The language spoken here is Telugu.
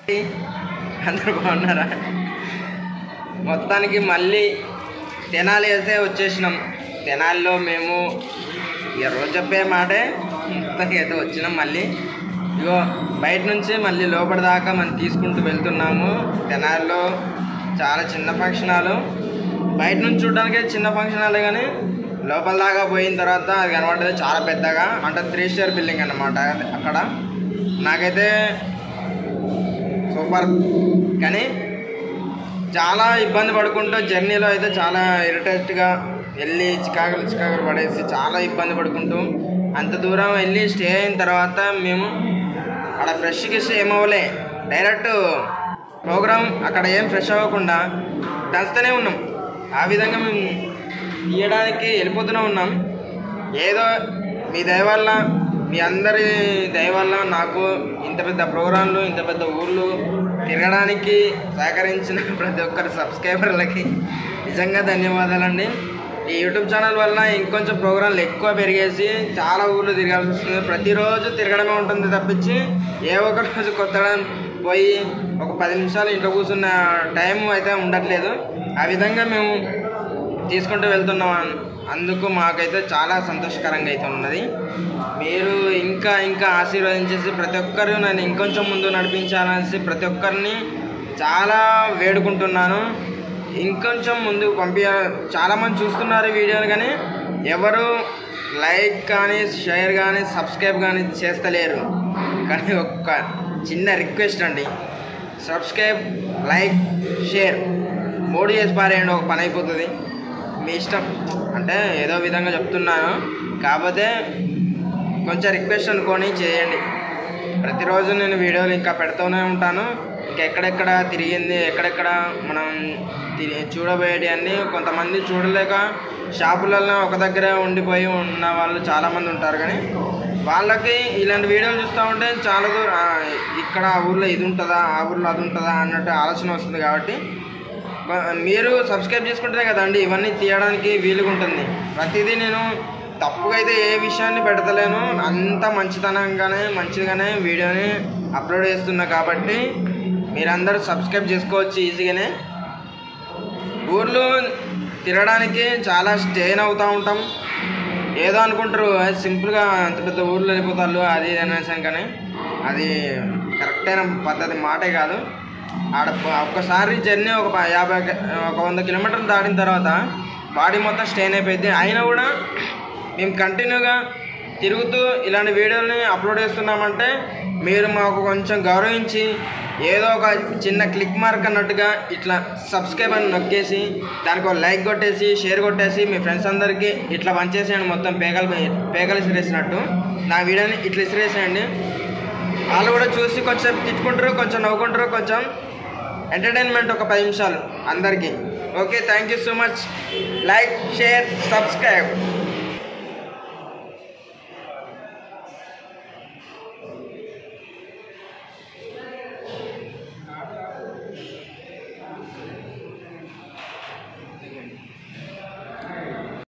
అందరు బాగున్నారా మొత్తానికి మళ్ళీ తెనాలి అయితే వచ్చేసినాం తెనాలిలో మేము ఇక రోజు చెప్పే మాటే మొత్తానికి అయితే వచ్చినాం మళ్ళీ ఇగో బయట నుంచి మళ్ళీ లోపల దాకా మనం తీసుకుంటూ వెళ్తున్నాము తెనాలిలో చాలా చిన్న ఫంక్షన్ హాలు బయట నుంచి చూడడానికి చిన్న ఫంక్షన్ హాలే కానీ లోపల దాకా పోయిన తర్వాత అది కనబడ్డది చాలా పెద్దగా అంటే త్రీ స్టార్ బిల్డింగ్ అన్నమాట అక్కడ నాకైతే సూపర్ కానీ చాలా ఇబ్బంది పడుకుంటూ జర్నీలో అయితే చాలా ఇరిటేట్గా వెళ్ళి చికాకులు చికాకులు పడేసి చాలా ఇబ్బంది పడుకుంటూ అంత దూరం వెళ్ళి స్టే అయిన తర్వాత మేము అక్కడ ఫ్రెష్ గిష్ ఏమవ్వలే డైరెక్ట్ ప్రోగ్రామ్ అక్కడ ఏం ఫ్రెష్ అవ్వకుండా దంచుతూనే ఉన్నాం ఆ విధంగా మేము తీయడానికి వెళ్ళిపోతూనే ఉన్నాం ఏదో మీ దయ వల్ల మీ అందరి దయ వల్ల నాకు ఇంత పెద్ద ప్రోగ్రాంలు ఇంత పెద్ద ఊర్లు తిరగడానికి సహకరించిన ప్రతి ఒక్కరి సబ్స్క్రైబర్లకి నిజంగా ధన్యవాదాలండి ఈ యూట్యూబ్ ఛానల్ వల్ల ఇంకొంచెం ప్రోగ్రాంలు ఎక్కువ పెరిగేసి చాలా ఊర్లు తిరగాల్సి వస్తుంది ప్రతిరోజు తిరగడమే ఉంటుంది తప్పించి ఏ ఒక్క రోజు కొత్త పోయి ఒక పది నిమిషాలు ఇంట్లో కూర్చున్న టైం అయితే ఉండట్లేదు ఆ విధంగా మేము తీసుకుంటూ వెళ్తున్నాం అన్- అందుకు మాకైతే చాలా సంతోషకరంగా అయితే ఉన్నది మీరు ఇంకా ఇంకా ఆశీర్వదించేసి ప్రతి ఒక్కరు నన్ను ఇంకొంచెం ముందు నడిపించాలనేసి ప్రతి ఒక్కరిని చాలా వేడుకుంటున్నాను ఇంకొంచెం ముందు పంపి చాలామంది చూస్తున్నారు ఈ వీడియోని కానీ ఎవరు లైక్ కానీ షేర్ కానీ సబ్స్క్రైబ్ కానీ చేస్తలేరు కానీ ఒక్క చిన్న రిక్వెస్ట్ అండి సబ్స్క్రైబ్ లైక్ షేర్ మూడు చేసి పారేయండి ఒక పని అయిపోతుంది మీ ఇష్టం అంటే ఏదో విధంగా చెప్తున్నాను కాకపోతే కొంచెం రిక్వెస్ట్ అనుకొని చేయండి ప్రతిరోజు నేను వీడియోలు ఇంకా పెడుతూనే ఉంటాను ఇంకా ఎక్కడెక్కడ తిరిగింది ఎక్కడెక్కడ మనం తిరిగి చూడబోయేటి అన్నీ కొంతమంది చూడలేక షాపులలో ఒక దగ్గర ఉండిపోయి ఉన్న వాళ్ళు చాలామంది ఉంటారు కానీ వాళ్ళకి ఇలాంటి వీడియోలు చూస్తూ ఉంటే చాలా దూరం ఆ, ఇక్కడ ఆ ఊర్లో ఇది ఉంటుందా ఆ ఊర్లో అది ఉంటుందా అన్నట్టు ఆలోచన వస్తుంది కాబట్టి బ- మీరు సబ్స్క్రైబ్ చేసుకుంటేనే కదండి ఇవన్నీ తీయడానికి వీలుగా ఉంటుంది ప్రతిదీ నేను తప్పుగా అయితే ఏ విషయాన్ని పెడతలేను అంత మంచితనంగానే మంచిగానే వీడియోని అప్లోడ్ చేస్తున్నా కాబట్టి మీరందరూ సబ్స్క్రైబ్ చేసుకోవచ్చు ఈజీగానే ఊర్లు తిరగడానికి చాలా స్టేన్ అవుతూ ఉంటాం ఏదో అనుకుంటారు అది సింపుల్గా అంత పెద్ద ఊర్లో వెళ్ళిపోతారు అది ఇది అనేసి కానీ అది కరెక్ట్ అయిన పద్ధతి మాటే కాదు ఆడ ప- ఒక్కసారి జర్నీ ఒక ప- యాభై కి- ఒక వంద కిలోమీటర్లు దాటిన తర్వాత బాడీ మొత్తం స్టెయిన్ అయిపోయింది అయినా కూడా మేము కంటిన్యూగా తిరుగుతూ ఇలాంటి వీడియోని అప్లోడ్ చేస్తున్నామంటే మీరు మాకు కొంచెం గౌరవించి ఏదో ఒక చిన్న క్లిక్ మార్క్ అన్నట్టుగా ఇట్లా సబ్స్క్రైబ్ అని నొక్కేసి దానికి ఒక లైక్ కొట్టేసి షేర్ కొట్టేసి మీ ఫ్రెండ్స్ అందరికీ ఇట్లా పంచేసేయండి మొత్తం పేకలు పేకలు ఇసిరేసినట్టు నా వీడియోని ఇట్లా ఇసిరేసేయండి వాళ్ళు కూడా చూసి కొంచెం తిట్టుకుంటారు కొంచెం నవ్వుకుంటారు కొంచెం ఎంటర్టైన్మెంట్ ఒక పది నిమిషాలు అందరికీ okay thank you so much like share subscribe